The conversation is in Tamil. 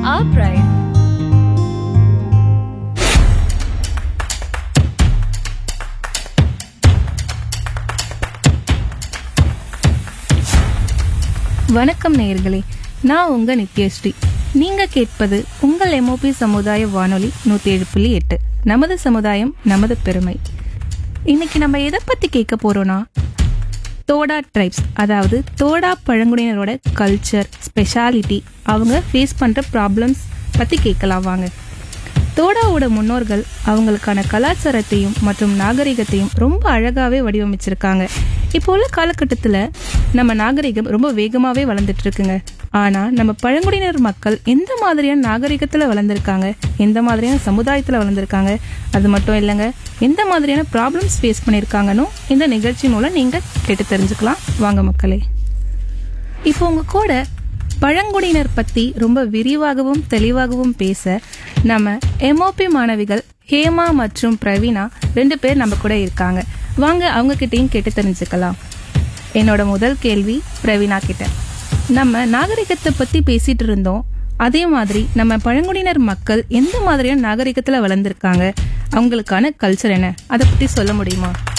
our pride. வணக்கம் நேயர்களே நான் உங்க நித்யஸ்ரீ நீங்க கேட்பது உங்கள் எம்ஓபி சமுதாய வானொலி நூத்தி ஏழு புள்ளி எட்டு நமது சமுதாயம் நமது பெருமை இன்னைக்கு நம்ம எதை பத்தி கேட்க போறோம்னா தோடா ட்ரைப்ஸ் அதாவது தோடா பழங்குடியினரோட கல்ச்சர் ஸ்பெஷாலிட்டி அவங்க ஃபேஸ் பண்ற ப்ராப்ளம்ஸ் பத்தி கேட்கலாம் வாங்க தோடாவோட முன்னோர்கள் அவங்களுக்கான கலாச்சாரத்தையும் மற்றும் நாகரிகத்தையும் ரொம்ப அழகாவே வடிவமைச்சிருக்காங்க இப்போ உள்ள காலகட்டத்தில் நம்ம நாகரிகம் ரொம்ப வேகமாகவே வளர்ந்துட்டு இருக்குங்க ஆனால் நம்ம பழங்குடியினர் மக்கள் எந்த மாதிரியான நாகரிகத்தில் வளர்ந்துருக்காங்க எந்த மாதிரியான சமுதாயத்தில் வளர்ந்துருக்காங்க அது மட்டும் இல்லைங்க எந்த மாதிரியான ப்ராப்ளம்ஸ் ஃபேஸ் பண்ணியிருக்காங்கன்னு இந்த நிகழ்ச்சி மூலம் நீங்கள் கேட்டு தெரிஞ்சுக்கலாம் வாங்க மக்களே இப்போ உங்க கூட பழங்குடியினர் பத்தி ரொம்ப விரிவாகவும் தெளிவாகவும் பேச நம்ம எம்ஓபி மாணவிகள் ஹேமா மற்றும் பிரவீனா ரெண்டு பேர் நம்ம கூட இருக்காங்க வாங்க அவங்க கிட்டயும் கேட்டு தெரிஞ்சுக்கலாம் என்னோட முதல் கேள்வி பிரவீனா கிட்ட நம்ம நாகரிகத்தை பத்தி பேசிட்டு இருந்தோம் அதே மாதிரி நம்ம பழங்குடியினர் மக்கள் எந்த மாதிரியான நாகரிகத்துல வளர்ந்துருக்காங்க அவங்களுக்கான கல்ச்சர் என்ன அதை பத்தி சொல்ல முடியுமா